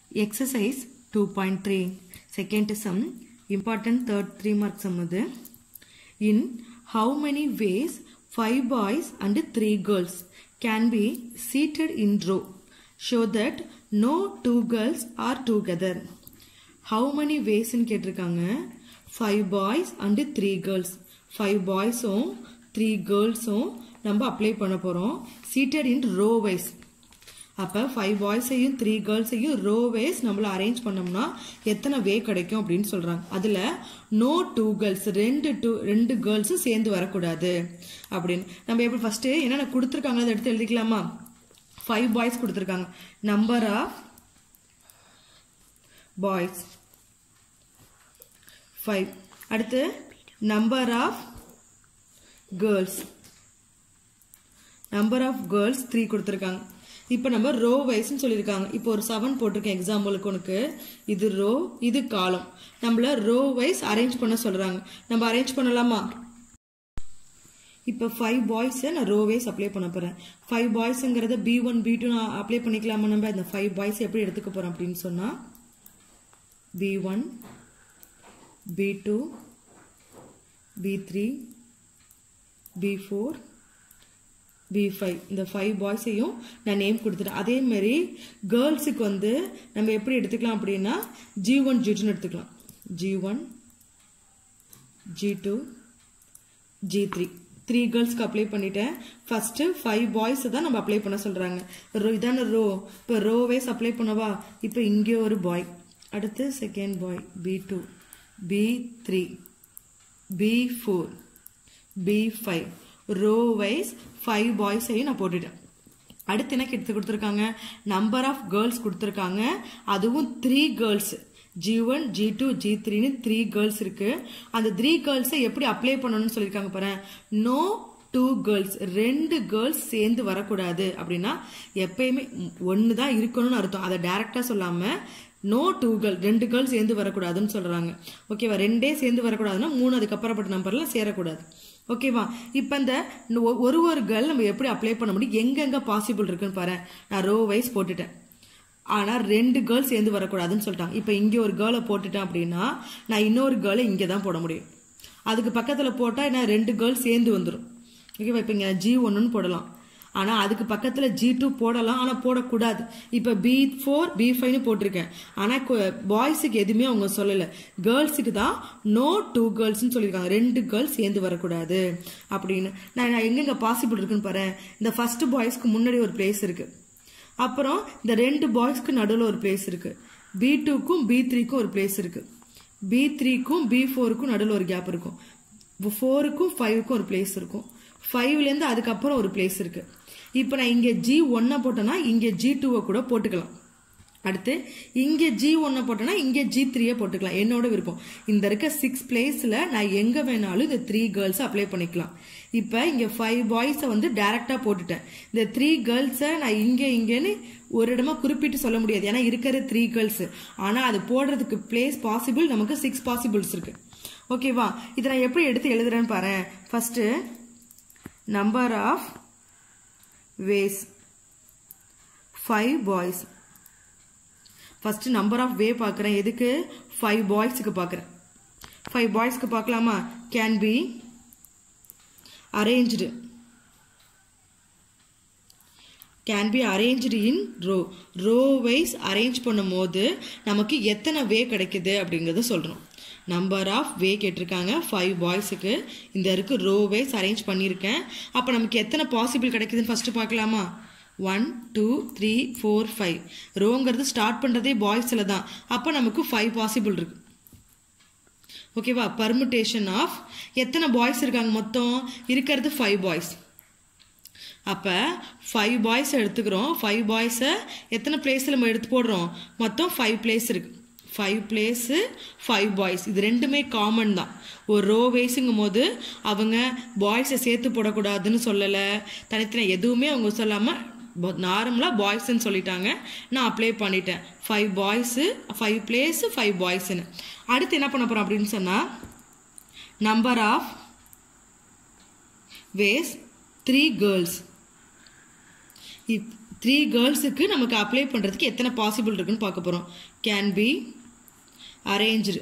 Exercise 2.3 second sum important third three mark sum இது in how many ways five boys and three girls can be seated in row show that no two girls are together how many ways ன்னு கேட்டிருக்காங்க five boys and three girls five பாய்ஸும் three கேர்ள்ஸும் நம்ம apply பண்ண போகிறோம் seated in row wise அப்போ five பாய்ஸையும் three கேர்ள்ஸையும் ரோ வைஸ் நம்மள அரேஞ்ச் பண்ணோம்னா எத்தனை வே கிடைக்கும் அப்படின்னு சொல்கிறாங்க அதில் நோ டூ கேர்ள்ஸ் ரெண்டு டூ ரெண்டு கேர்ள்ஸும் சேர்ந்து வரக்கூடாது அப்படின்னு நம்ம எப்படி ஃபஸ்ட்டு என்னென்ன கொடுத்துருக்காங்களோ அதை எடுத்து எழுதிக்கலாமா ஃபைவ் பாய்ஸ் கொடுத்துருக்காங்க நம்பர் ஆஃப் பாய்ஸ் ஃபைவ் அடுத்து number of girls number of girls three கொடுத்துருக்காங்க இப்போ நம்ம ரோ வைஸ்னு சொல்லியிருக்காங்க இப்போ ஒரு செவன் போட்டிருக்கேன் எக்ஸாம்பிளுக்கு உனக்கு இது ரோ இது காலம் நம்மள ரோ வைஸ் அரேஞ்ச் பண்ண சொல்கிறாங்க நம்ம அரேஞ்ச் பண்ணலாமா இப்போ ஃபைவ் பாய்ஸை நான் ரோ வைஸ் அப்ளை பண்ண போகிறேன் ஃபைவ் பாய்ஸுங்கிறத பி ஒன் பி டூ நான் அப்ளை பண்ணிக்கலாமா நம்ம அந்த ஃபைவ் பாய்ஸ் எப்படி எடுத்துக்க போகிறோம் அப்படின்னு சொன்னால் B one B two B three B four B five இந்த ஃபைவ் பாய்ஸையும் நான் நேம் கொடுத்துட்டேன் அதே மாதிரி கேர்ள்ஸுக்கு வந்து நம்ம எப்படி எடுத்துக்கலாம் அப்படின்னா ஜி ஒன் ஜி டூன்னு எடுத்துக்கலாம் G one G two G three three கேர்ள்ஸ்க்கு அப்ளை பண்ணிட்டேன் ஃபர்ஸ்ட் ஃபைவ் பாய்ஸ் தான் நம்ம அப்ளை பண்ண சொல்றாங்க ரோ இதான ரோ இப்போ ரோ வைஸ் அப்ளை பண்ணவா இப்போ இங்கே ஒரு பாய் அடுத்து second boy B two B three B four B five row wise five பாய்ஸையும் நான் போட்டுட்டேன் அடுத்து எனக்கு எடுத்து கொடுத்துருக்காங்க நம்பர் ஆஃப் கேர்ள்ஸ் கொடுத்துருக்காங்க அதுவும் three girls G one G two G த்ரீன்னு த்ரீ கேர்ள்ஸ் இருக்கு அந்த த்ரீ கேர்ள்ஸை எப்படி அப்ளை பண்ணணும்னு சொல்லியிருக்காங்க பாரு நோ டூ கேர்ள்ஸ் ரெண்டு கேர்ள்ஸ் சேர்ந்து வரக்கூடாது அப்படின்னா எப்பயுமே ஒன்று தான் இருக்கணும்னு அர்த்தம் அதை டைரக்டாக சொல்லாமல் நோ டூ கேர்ள் ரெண்டு கேர்ள்ஸ் சேர்ந்து வரக்கூடாதுன்னு சொல்றாங்க ஓகேவா ரெண்டே சேர்ந்து வரக்கூடாதுன்னா மூணு அதுக்கப்புறப்பட்ட நம்பர்ல சேரக்கூடாது ஓகேவா இப்போ இந்த ஒரு ஒரு கேர்ள் நம்ம எப்படி அப்ளை பண்ண முடியும் எங்கெங்க பாசிபிள் இருக்குன்னு பாரு நான் ரோ வைஸ் போட்டுட்டேன் ஆனால் ரெண்டு கேர்ள்ஸ் சேர்ந்து வரக்கூடாதுன்னு சொல்லிட்டாங்க இப்போ இங்கே ஒரு கேர்ளை போட்டுட்டேன் அப்படின்னா நான் இன்னொரு கேர்ளை இங்கே தான் போட முடியும் அதுக்கு பக்கத்தில் போட்டால் என்ன ரெண்டு கேர்ள்ஸ் சேர்ந்து வந்துடும் ஓகேவா இப்போ இங்கே ஜி ஒன்றுன்னு போடலாம் ஆனால் அதுக்கு பக்கத்தில் ஜி டூ போடலாம் ஆனால் போடக்கூடாது இப்போ பி ஃபோர் பி ஃபைவ்னு போட்டிருக்கேன் ஆனால் பாய்ஸுக்கு எதுவுமே அவங்க சொல்லலை கேர்ள்ஸுக்கு தான் நோ டூ கேர்ள்ஸ்னு சொல்லியிருக்காங்க ரெண்டு கேர்ள்ஸ் சேர்ந்து வரக்கூடாது அப்படின்னு நான் நான் எங்கெங்க பாசிபிள் இருக்குன்னு பாரு இந்த ஃபர்ஸ்ட் பாய்ஸ்க்கு முன்னாடி ஒரு பிளேஸ் இருக்கு அப்புறம் இந்த ரெண்டு பாய்ஸ்க்கு நடுவில் ஒரு பிளேஸ் இருக்கு பி டூக்கும் பி த்ரீக்கும் ஒரு பிளேஸ் இருக்கு பி த்ரீக்கும் பி ஃபோருக்கும் நடுவில் ஒரு கேப் இருக்கும் ஃபோருக்கும் ஃபைவுக்கும் ஒரு பிளேஸ் இருக்கும் ஃபைவ்லேருந்து அதுக்கப்புறம் ஒரு பிளேஸ் இருக்கு இப்போ நான் இங்கே ஜி ஒன்னை போட்டேன்னா இங்கே ஜி டூவை கூட போட்டுக்கலாம் அடுத்து இங்கே ஜி ஒன்னை போட்டேன்னா இங்கே ஜி த்ரீயை போட்டுக்கலாம் என்னோட விருப்பம் இந்த இருக்க சிக்ஸ் பிளேஸில் நான் எங்கே வேணாலும் இந்த த்ரீ கேர்ள்ஸை அப்ளை பண்ணிக்கலாம் இப்போ இங்கே ஃபைவ் பாய்ஸை வந்து டைரெக்டாக போட்டுட்டேன் இந்த த்ரீ கேர்ள்ஸை நான் இங்கே இங்கேன்னு ஒரு இடமா குறிப்பிட்டு சொல்ல முடியாது ஏன்னா இருக்கிற த்ரீ கேர்ள்ஸ் ஆனால் அது போடுறதுக்கு பிளேஸ் பாசிபிள் நமக்கு சிக்ஸ் பாசிபிள்ஸ் இருக்கு ஓகேவா இதை நான் எப்படி எடுத்து எழுதுறேன்னு பாரு first number of ways five boys first number of way பார்க்குறேன் எதுக்கு ஃபைவ் பாய்ஸுக்கு பார்க்குறேன் ஃபைவ் பாய்ஸ்க்கு பார்க்கலாமா can be arrange can be arrange in row row wise arrange பண்ணும் போது நமக்கு எத்தனை வே கிடைக்குது அப்படிங்கிறத சொல்கிறோம் நம்பர் ஆஃப் வே கேட்டிருக்காங்க ஃபைவ் பாய்ஸுக்கு இந்த இருக்கு ரோ வைஸ் அரேஞ்ச் பண்ணியிருக்கேன் அப்போ நமக்கு எத்தனை பாசிபிள் கிடைக்குதுன்னு ஃபர்ஸ்ட் பார்க்கலாமா one two three four five ரோங்கிறது ஸ்டார்ட் பண்ணுறதே பாய்ஸில் தான் அப்போ நமக்கு ஃபைவ் பாசிபிள் இருக்கு ஓகேவா பர்முட்டேஷன் ஆஃப் எத்தனை பாய்ஸ் இருக்காங்க மொத்தம் இருக்கிறது ஃபைவ் பாய்ஸ் அப்போ ஃபைவ் பாய்ஸ் எடுத்துக்கிறோம் ஃபைவ் பாய்ஸை எத்தனை பிளேஸில் நம்ம எடுத்து போடுறோம் மொத்தம் ஃபைவ் பிளேஸ் இருக்கு ஃபைவ் பிளேஸு ஃபைவ் பாய்ஸ் இது ரெண்டுமே காமன் தான் ஒரு ரோ வைஸுங்கும் போது அவங்க பாய்ஸை சேர்த்து போடக்கூடாதுன்னு சொல்லலை தனித்தனி எதுவுமே அவங்க சொல்லாமல் நார்மலாக பாய்ஸ்ன்னு சொல்லிட்டாங்க நான் அப்ளை பண்ணிட்டேன் five boys five place five பாய்ஸ்ன்னு அடுத்து என்ன பண்ண போகிறோம் அப்படின்னு சொன்னால் number of ways three girls three கேர்ள்ஸுக்கு நமக்கு அப்ளை பண்ணுறதுக்கு எத்தனை பாசிபிள் இருக்குன்னு பார்க்க போகிறோம் can be arrange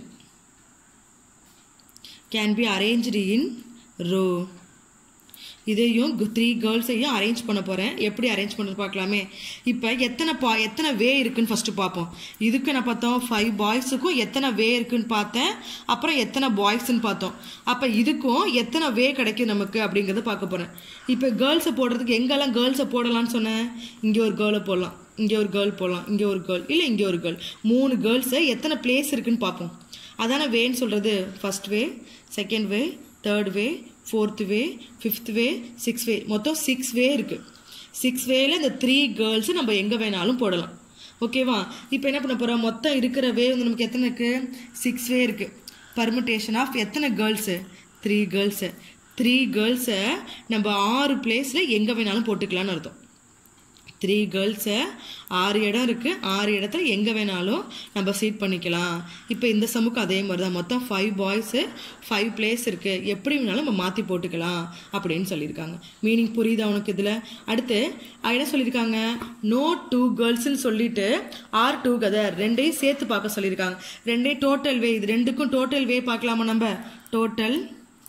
can be arrange in row இதையும் த்ரீ கேர்ள்ஸையும் அரேஞ்ச் பண்ண போகிறேன் எப்படி அரேஞ்ச் பண்ணுறது பார்க்கலாமே இப்போ எத்தனை பா எத்தனை வே இருக்குன்னு ஃபஸ்ட்டு பார்ப்போம் இதுக்கு நான் பார்த்தோம் ஃபைவ் பாய்ஸுக்கும் எத்தனை வே இருக்குன்னு பார்த்தேன் அப்புறம் எத்தனை பாய்ஸ்ன்னு பார்த்தோம் அப்போ இதுக்கும் எத்தனை வே கிடைக்கும் நமக்கு அப்படிங்கிறத பார்க்க போகிறேன் இப்போ கேர்ள்ஸை போடுறதுக்கு எங்கெல்லாம் கேர்ள்ஸை போடலாம்னு சொன்னேன் இங்கே ஒரு கேர்ளை போடலாம் இங்கே ஒரு கேர்ள் போடலாம் இங்கே ஒரு கேர்ள் இல்லை இங்கே ஒரு கேர்ள் மூணு கேர்ள்ஸை எத்தனை பிளேஸ் இருக்குன்னு பார்ப்போம் அதானே வேன்னு சொல்கிறது first way second way third way fourth way fifth way six way மொத்தம் சிக்ஸ் வே இருக்குது சிக்ஸ் வேல இந்த த்ரீ கேர்ள்ஸு நம்ம எங்கே வேணாலும் போடலாம் ஓகேவா இப்போ என்ன பண்ண போகிறோம் மொத்தம் இருக்கிற வே வந்து நமக்கு எத்தனை இருக்குது சிக்ஸ் வே இருக்குது பர்மிட்டேஷன் ஆஃப் எத்தனை கேர்ள்ஸு த்ரீ கேர்ள்ஸு த்ரீ கேர்ள்ஸை நம்ம ஆறு பிளேஸில் எங்கே வேணாலும் போட்டுக்கலாம்னு அர்த்தம் த்ரீ கேர்ள்ஸை ஆறு இடம் இருக்குது ஆறு இடத்துல எங்கே வேணாலும் நம்ம சீட் பண்ணிக்கலாம் இப்போ இந்த சமுக்கு அதே மாதிரி தான் மொத்தம் ஃபைவ் பாய்ஸு ஃபைவ் பிளேஸ் இருக்குது எப்படி வேணாலும் நம்ம மாற்றி போட்டுக்கலாம் அப்படின்னு சொல்லியிருக்காங்க மீனிங் புரியுதா உனக்கு இதில் அடுத்து என்ன சொல்லியிருக்காங்க நோ டூ கேர்ள்ஸ்னு சொல்லிட்டு ஆர் டூ கதர் ரெண்டையும் சேர்த்து பார்க்க சொல்லியிருக்காங்க ரெண்டையும் டோட்டல் வே இது ரெண்டுக்கும் டோட்டல் வே பார்க்கலாமா நம்ம டோட்டல்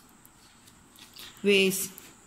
வேஸ்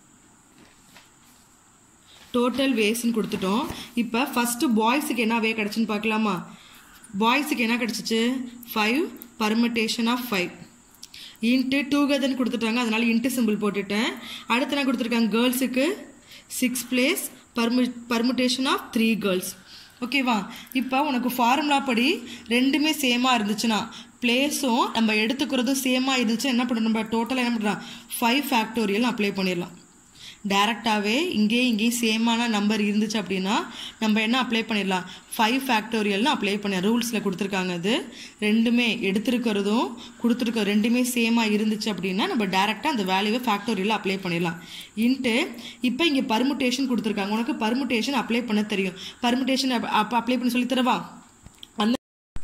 டோட்டல் வேஸ்ன்னு கொடுத்துட்டோம் இப்போ ஃபஸ்ட்டு பாய்ஸுக்கு என்ன வே கிடச்சுன்னு பார்க்கலாமா பாய்ஸுக்கு என்ன கிடச்சிச்சு five permutation of five into டூகெதர்னு கொடுத்துட்டாங்க அதனால இன்ட்டு சிம்பிள் போட்டுட்டேன் அடுத்து என்ன கொடுத்துருக்காங்க கேர்ள்ஸுக்கு சிக்ஸ் பிளேஸ் பர்மி பர்மிட்டேஷன் ஆஃப் த்ரீ கேர்ள்ஸ் ஓகேவா இப்போ உனக்கு ஃபார்முலா படி ரெண்டுமே சேமாக இருந்துச்சுன்னா பிளேஸும் நம்ம எடுத்துக்கிறதும் சேமாக இருந்துச்சு என்ன பண்ணணும் நம்ம டோட்டலாக என்ன பண்ணுறோம் ஃபைவ் ஃபேக்டோரியல் அப்ளை பண்ணிடலாம் டேரெக்டாகவே இங்கேயும் இங்கேயும் சேமான நம்பர் இருந்துச்சு அப்படின்னா நம்ம என்ன அப்ளை பண்ணிடலாம் ஃபைவ் ஃபேக்டோரியல்னு அப்ளை பண்ண ரூல்ஸில் கொடுத்துருக்காங்க அது ரெண்டுமே எடுத்திருக்கிறதும் கொடுத்துருக்க ரெண்டுமே சேமாக இருந்துச்சு அப்படின்னா நம்ம டேரெக்டாக அந்த வேல்யூவை ஃபேக்டோரியலில் அப்ளை பண்ணிடலாம் இன்ட்டு இப்போ இங்கே பர்முட்டேஷன் கொடுத்துருக்காங்க உனக்கு பர்முட்டேஷன் அப்ளை பண்ண தெரியும் பர்முட்டேஷன் அப்போ அப்ளை பண்ணி சொல்லி தரவா அந்த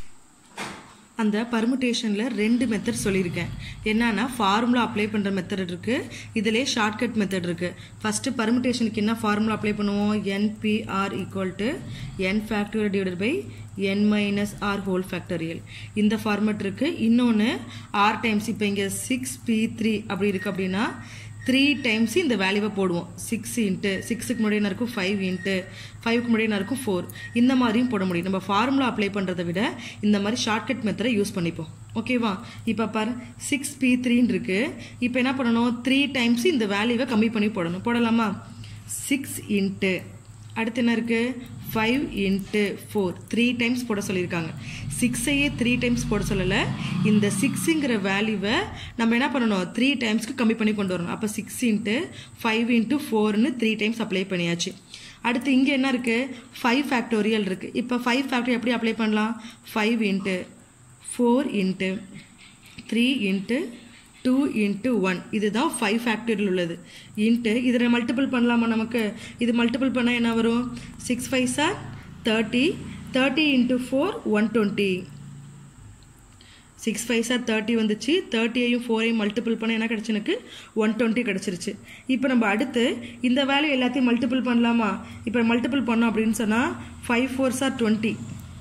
அந்த பர்முட்டேஷனில் ரெண்டு மெத்தட் சொல்லியிருக்கேன் என்னன்னா ஃபார்முலா அப்ளை பண்ணுற மெத்தட் இருக்குது இதிலே ஷார்ட்கட் மெத்தட் இருக்குது ஃபஸ்ட்டு பர்முட்டேஷனுக்கு என்ன ஃபார்முலா அப்ளை பண்ணுவோம் N P R equal to N factorial divided by N minus R whole factorial இந்த ஃபார்மேட் இருக்குது இன்னொன்று ஆர் டைம்ஸ் இப்போ இங்கே சிக்ஸ் பி த்ரீ அப்படி இருக்குது அப்படின்னா த்ரீ டைம்ஸ் இந்த வேல்யூவை போடுவோம் சிக்ஸ் இன்ட்டு சிக்ஸுக்கு முன்னாடி என்ன இருக்கும் ஃபைவ் இன்ட்டு ஃபைவ்க்கு முன்னாடி என்ன இருக்கும் ஃபோர் இந்த மாதிரியும் போட முடியும் நம்ம ஃபார்முலா அப்ளை பண்ணுறதை விட இந்த மாதிரி ஷார்ட்கட் மெத்தடை யூஸ் பண்ணிப்போம் ஓகேவா இப்போ பாரு சிக்ஸ் பி த்ரீன்னு இருக்குது இப்போ என்ன பண்ணணும் த்ரீ டைம்ஸ் இந்த வேல்யூவை கம்மி பண்ணி போடணும் போடலாமா சிக்ஸ் இன்ட்டு அடுத்து என்ன இருக்குது five into four three times போட சொல்லியிருக்காங்க சிக்ஸையே த்ரீ டைம்ஸ் போட சொல்லலை இந்த சிக்ஸுங்கிற வேல்யூவை நம்ம என்ன பண்ணணும் த்ரீ டைம்ஸ்க்கு கம்மி பண்ணி கொண்டு வரணும் அப்போ சிக்ஸ் இன்ட்டு ஃபைவ் இன்ட்டு ஃபோர்னு த்ரீ டைம்ஸ் அப்ளை பண்ணியாச்சு அடுத்து இங்கே என்ன இருக்குது ஃபைவ் ஃபேக்டோரியல் இருக்குது இப்போ ஃபைவ் ஃபேக்டரி எப்படி அப்ளை பண்ணலாம் five into four into three into two into one இதுதான் ஃபைவ் ஃபேக்டரியில் உள்ளது இன்ட்டு இதில் மல்டிபிள் பண்ணலாமா நமக்கு இது மல்டிபிள் பண்ணால் என்ன வரும் six five sir thirty thirty into four one twenty six five sir thirty வந்துச்சு தேர்ட்டியையும் ஃபோரையும் மல்டிபிள் பண்ண என்ன கிடச்சி எனக்கு ஒன் டுவெண்ட்டி கிடச்சிருச்சு இப்போ நம்ம அடுத்து இந்த வேல்யூ எல்லாத்தையும் மல்டிபிள் பண்ணலாமா இப்போ மல்டிபிள் பண்ணோம் அப்படின்னு சொன்னால் five four sir twenty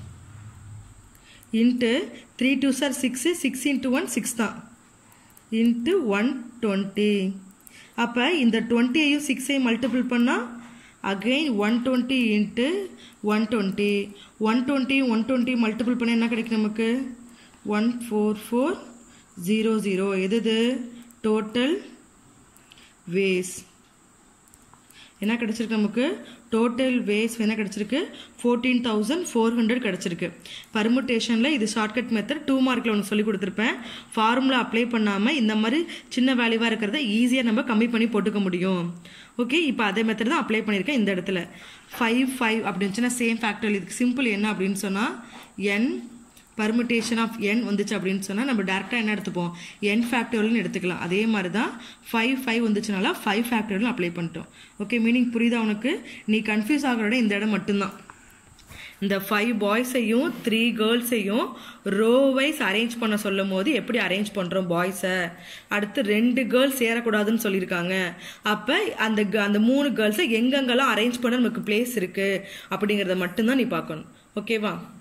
into three two sir six six into one six தான் இன்ட்டு ஒன் டுவெண்ட்டி அப்போ இந்த டுவெண்ட்டியையும் சிக்ஸையும் மல்டிபிள் பண்ணால் again one twenty into one twenty one டுவெண்ட்டியும் ஒன் டுவெண்ட்டி மல்டிபிள் பண்ண என்ன கிடைக்கும் நமக்கு one four four zero zero எது டோட்டல் வேஸ் என்ன கிடச்சிருக்கு நமக்கு டோட்டல் வேஸ் என்ன கிடச்சிருக்கு ஃபோர்டீன் தௌசண்ட் ஃபோர் ஹண்ட்ரட் கிடச்சிருக்கு பர்முட்டேஷனில் இது ஷார்ட்கட் மெத்தட் டூ மார்க்கில் ஒன்று சொல்லி கொடுத்துருப்பேன் ஃபார்முலா அப்ளை பண்ணாமல் இந்த மாதிரி சின்ன வேல்யூவாக இருக்கிறத ஈஸியாக நம்ம கம்மி பண்ணி போட்டுக்க முடியும் ஓகே இப்போ அதே மெத்தட் தான் அப்ளை பண்ணியிருக்கேன் இந்த இடத்துல ஃபைவ் ஃபைவ் அப்படின்னு சேம் ஃபேக்டர் இதுக்கு சிம்பிள் என்ன அப்படின்னு சொன்னால் என் பர்மிட்டேஷன் ஆஃப் என் வந்துச்சு அப்படின்னு சொன்னால் நம்ம டேரெக்டாக என்ன எடுத்துப்போம் என் ஃபேக்டோரியல்னு எடுத்துக்கலாம் அதே மாதிரி தான் ஃபைவ் ஃபைவ் வந்துச்சுனால ஃபைவ் ஃபேக்டோரியல் அப்ளை பண்ணிட்டோம் ஓகே மீனிங் புரியுதா உனக்கு நீ கன்ஃபியூஸ் ஆகிறோட இந்த இடம் மட்டும்தான் இந்த ஃபைவ் பாய்ஸையும் த்ரீ கேர்ள்ஸையும் ரோ வைஸ் அரேஞ்ச் பண்ண சொல்லும் போது எப்படி அரேஞ்ச் பண்ணுறோம் பாய்ஸை அடுத்து ரெண்டு கேர்ள்ஸ் சேரக்கூடாதுன்னு சொல்லியிருக்காங்க அப்போ அந்த க- அந்த மூணு கேர்ள்ஸை எங்கெங்கெல்லாம் அரேஞ்ச் பண்ண நமக்கு பிளேஸ் இருக்குது அப்படிங்கிறத மட்டும்தான் நீ பார்க்கணும் ஓகேவா